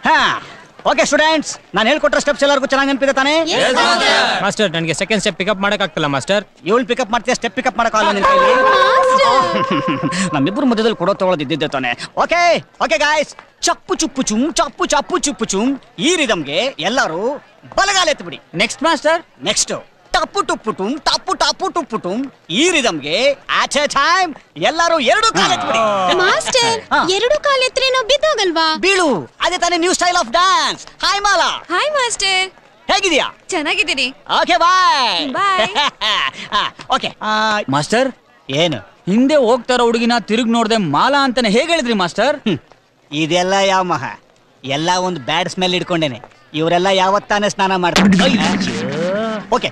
ಹಾ okay students ನಾನು ಹೇಳ್ಕೊಟ್ಟ steps ಎಲ್ಲರಿಗೂ ಚೆನ್ನಾಗಿ ನೆನಪಿದೆ ತಾನೇ ಮಾಸ್ಟರ್ ನನಗೆ ಸೆಕೆಂಡ್ ಸ್ಟೆಪ್ ಪಿಕಪ್ ಮಾಡಕ್ ಆಗ್ತಿಲ್ಲ ಮಾಸ್ಟರ್ ಇವಳು ಪಿಕಪ್ ಮಾಡ್ತೀಯ ಸ್ಟೆಪ್ ಪಿಕಪ್ ಮಾಡಕ್ಕಾಗಲ್ಲ ನಿನ್ ಕೈಲಿ ನಮ್ಮಿಬ್ಬರು ಮಧ್ಯದಲ್ಲಿ ಕೊಡೋ ತಗೊಳ್ಳೋದು ಇದ್ದಿದ್ದೆ ತಾನೆ ಓಕೆ ಓಕೆ ಗಾಯ್ಸ್ ಚಪ್ಪು ಚುಪ್ಪು ಚುಮ್ ಚಪ್ಪು ಚಪ್ಪು ಚುಪ್ಪು ಚುಮ್ ಈ ರಿದಮ್ಗೆ ಎಲ್ಲರೂ ಬಲಗಾಲ ಎತ್ಬಿಡಿ ನೆಕ್ಸ್ಟ್ ಮಾಸ್ಟರ್ ನೆಕ್ಸ್ಟ್ ಟಪ್ಪು ಟುಪ್ಪು ಟುಮ್ ಟಪ್ಪು ಟಪ್ಪು ಟುಪ್ಪು ಟುಮ್ ಈ ರಿದಮ್ಗೆ ಆಚ್ ಎ ಟೈಮ್ ಎಲ್ಲರೂ ಎರಡು ಕಾಲ ಎತ್ಬಿಡಿ ಮಾಸ್ಟರ್ ಹಾ. ಎರಡು ಕಾಲೆತ್ರೆ ನಾವು ಬಿದ್ದೋಗಲ್ವಾ ಬೀಳು ಅದೇ ತಾನೇ new style of dance hi Mala hi master ಹೇಗಿದ್ಯಾ ಚೆನ್ನಾಗಿದ್ದೀನಿ okay bye Bye. Okay master ಏನು ಹಿಂದೆ ಹೋಗ್ತಾರ ಹುಡುಗಿನ ತಿರುಗಿ ನೋಡ್ದೆ ಮಾಲಾ ಅಂತಾನೆ ಹೇಗೆ ಹೇಳಿದ್ರಿ ಮಾಸ್ಟರ್ ಹ್ಮ್. ಇದೆಲ್ಲ ಯಾವ ಮಹ ಎಲ್ಲ ಒಂದು ಬ್ಯಾಡ್ ಸ್ಮೆಲ್ ಇಟ್ಕೊಂಡೇನೆ ಇವರೆಲ್ಲ ಯಾವತ್ತಾನೆ ಸ್ನಾನ ಮಾಡ್ತಾರೆ ಓಕೆ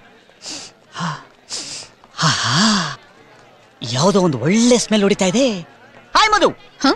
ಯಾವುದೋ ಒಂದು ಒಳ್ಳೆ ಸ್ಮೆಲ್ ಹೊಡಿತಾ ಇದೆ ಹಾಯ್ ಮಧು ಹ?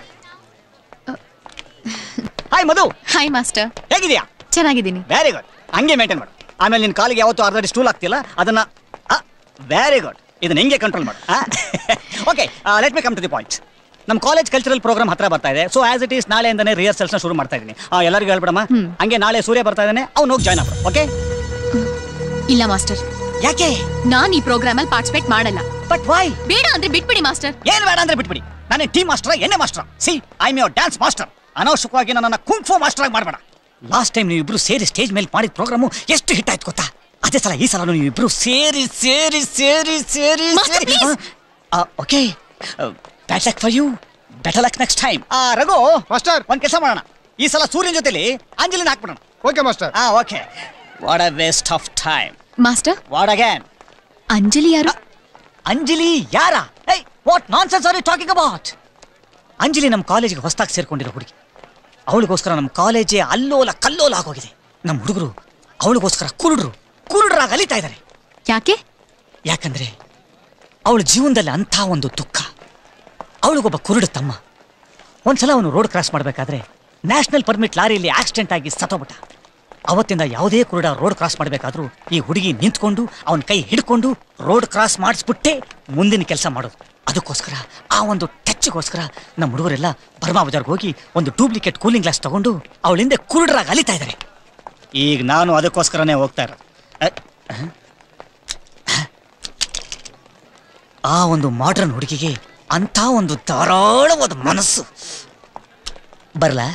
ಹಾಯ್ ಮಧು ಹಾಯ್ ಮಾಸ್ಟರ್ ಹೇಗಿದ್ಯಾ ಚೆನ್ನಾಗಿದ್ದೀನಿ ವೆರಿ ಗುಡ್ ಹಂಗೆ ಮೇಂಟೈನ್ ಮಾಡು ಆಮೇಲೆ ನಿನ್ನ ಕಾಲಿಗೆ ಯಾವತ್ತೂ ಅರ್ಧಡಿ ಸ್ಟೂಲ್ ಆಗ್ತಿಲ್ಲ ಅದನ್ನ ವೆರಿ ಗುಡ್ ಇದನ್ನ ಹಿಂಗೆ ಕಂಟ್ರೋಲ್ ಮಾಡು okay let me come to the point ನಮ್ಮ ಕಾಲೇಜ್ ಕಲ್ಚರಲ್ ಪ್ರೋಗ್ರಾಮ್ ಹತ್ರ ಬರ್ತಾ ಇದೆ ಸೊ ಆಸ್ ಇಟ್ ಈಸ್ ನಾಳೆಯಿಂದನೇ ರಿಹರ್ಸಲ್ಸ್ನ ಶುರು ಮಾಡ್ತಾ ಇದ್ದೀನಿ ಎಲ್ಲರಿಗೂ ಹೇಳ್ಬಿಡಮ್ಮ ಹಂಗೆ ನಾಳೆ ಸೂರ್ಯ ಬರ್ತಾ ಇದ್ದಾನೆ ಅವ್ನು ಹೋಗಿ ಜಾಯ್ನ್ ಆಗ್ಬಿಡು ಓಕೆ ಇಲ್ಲ ಮಾಸ್ಟರ್ ಯಾಕೆ ನಾನ್ ಈ ಪ್ರೋಗ್ರಾಮ್ ಅಲ್ಲಿ ಪಾರ್ಟಿಸಿಪೇಟ್ ಮಾಡಲ್ಲ ಬಟ್ ವೈ ಬೇಡ ಅಂದ್ರೆ ಬಿಟ್ಬಿಡಿ ಮಾಸ್ಟರ್ ಏನು ಬೇಡ ಅಂದ್ರೆ ಬಿಟ್ಬಿಡಿ ನಾನೇ ಟೀಮ್ ಮಾಸ್ಟರ್ ಎಣ್ಣೆ master see I am your dance master ಅನಾವಶ್ಯಕವಾಗಿ ನನ್ನನ್ನು ಕುಂಫೋ ಮಾಸ್ಟರ್ ಆಗಿ ಮಾಡಬೇಡ ಲಾಸ್ಟ್ ಟೈಮ್ ನೀವು ಇಬ್ರು ಸೇರಿ ಸ್ಟೇಜ್ ಮೇಲೆ ಮಾಡಿದ ಪ್ರೋಗ್ರಾಮು ಎಷ್ಟು ಹಿಟ್ ಆಯ್ತು ಗೊತ್ತಾ ಅದೇ ಸಲ ಈ ಸಲ ನೀವು ಇಬ್ರು ಸೇರಿ ಸೇರಿ ಸೇರಿ ಸೇರಿ Master, ಸೇರಿ please. Okay bad luck for you better luck next time ಆ ರಘು ಮಾಸ್ಟರ್ ಒಂದ್ ಕೆಲಸ ಮಾಡೋಣ ಈ ಸಲ ಸೂರ್ಯನ ಜೊತೆಲಿ ಅಂಜಲಿನ ಹಾಕ್ಬಿಡೋಣ ಓಕೆ ಮಾಸ್ಟರ್ ಆ okay what a waste of time master what again Anjali ಯಾರು ಅಂಜಲಿ ಯಾರ hey what nonsense are you talking about Anjali ನಮ್ಮ ಕಾಲೇಜಿಗೆ ಹೊಸದಾಗಿ ಸೇರ್ಕೊಂಡಿರೋ ಹುಡುಗಿ ಅವಳಿಗೋಸ್ಕರ ನಮ್ಮ ಕಾಲೇಜೇ ಅಲ್ಲೋಲ ಕಲ್ಲೋಲ ಆಗೋಗಿದೆ ನಮ್ಮ ಹುಡುಗರು ಅವಳಿಗೋಸ್ಕರ ಕುರುಡ್ರು ಕುರುಡ್ರಾಗಿ ಅಲಿತಾ ಇದ್ದಾರೆ ಯಾಕೆ ಯಾಕಂದ್ರೆ ಅವಳ ಜೀವನದಲ್ಲಿ ಅಂಥ ಒಂದು ದುಃಖ ಅವಳಿಗೊಬ್ಬ ಕುರುಡು ತಮ್ಮ ಒಂದ್ಸಲ ಅವನು ರೋಡ್ ಕ್ರಾಸ್ ಮಾಡಬೇಕಾದ್ರೆ ನ್ಯಾಷನಲ್ ಪರ್ಮಿಟ್ ಲಾರಿಯಲ್ಲಿ ಆಕ್ಸಿಡೆಂಟ್ ಆಗಿ ಸತ್ತೋಗ್ಬಿಟ್ಟ ಅವತ್ತಿಂದ ಯಾವುದೇ ಕುರುಡ ರೋಡ್ ಕ್ರಾಸ್ ಮಾಡಬೇಕಾದ್ರೂ ಈ ಹುಡುಗಿ ನಿಂತ್ಕೊಂಡು ಅವನ ಕೈ ಹಿಡ್ಕೊಂಡು ರೋಡ್ ಕ್ರಾಸ್ ಮಾಡಿಸ್ಬಿಟ್ಟೆ ಮುಂದಿನ ಕೆಲಸ ಮಾಡೋದು ಅದಕ್ಕೋಸ್ಕರ ಆ ಒಂದು ಟಚ್ಗೋಸ್ಕರ ನಮ್ಮ ಹುಡುಗರೆಲ್ಲ ಬರ್ಮಾ ಬಜಾರ್ಗೆ ಹೋಗಿ ಒಂದು ಡೂಪ್ಲಿಕೇಟ್ ಕೂಲಿಂಗ್ ಗ್ಲಾಸ್ ತಗೊಂಡು ಅವಳ ಹಿಂದೆ ಕುರುಡರಾಗಿ ಅಲಿತಾ ಇದ್ದಾರೆ ಈಗ ನಾನು ಅದಕ್ಕೋಸ್ಕರನೇ ಹೋಗ್ತಾ ಇರೋದು ಅ, ಅಹ್. ಆ ಒಂದು ಮಾಡ್ರನ್ ಹುಡುಗಿಗೆ ಅಂಥ ಒಂದು ಧಾರಾಳವಾದ ಮನಸ್ಸು ಬರಲ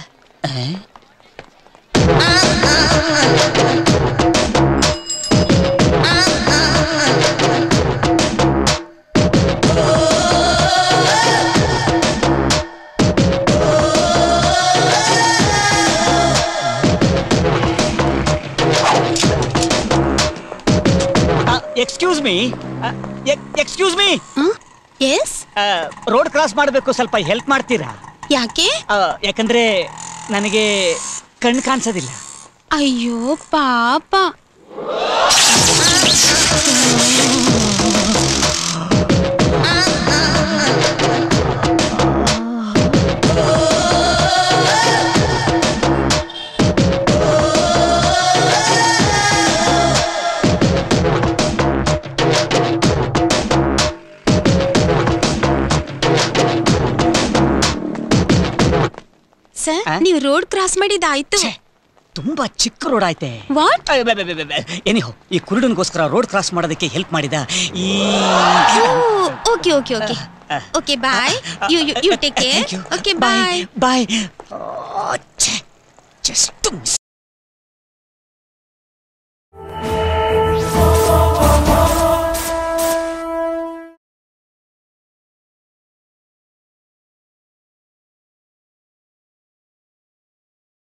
excuse me excuse me yes road cross ಮಾಡಬೇಕು ಸ್ವಲ್ಪ ಹೆಲ್ಪ್ ಮಾಡ್ತೀರಾ ಯಾಕೆ ಆ, ಯಾಕಂದ್ರೆ ನನಗೆ ಕಣ್ಣು ಕಾಣಿಸೋದಿಲ್ಲ ಅಯ್ಯೋ ಪಾಪ ಸರ್ ಆ? ನೀವು ರೋಡ್ ಕ್ರಾಸ್ ಮಾಡಿದಾಯ್ತು ಛೆ, ತುಂಬಾ ಚಿಕ್ಕ ರೋಡ್ ಆಯ್ತೆ ವಾಟ್ ಎನಿಹೋ ಈ ಕುರುಡನ್ಗೋಸ್ಕರ ರೋಡ್ ಕ್ರಾಸ್ ಮಾಡೋದಕ್ಕೆ ಹೆಲ್ಪ್ ಮಾಡಿದ ಈ okay okay okay okay bye you you take care okay bye bye just miss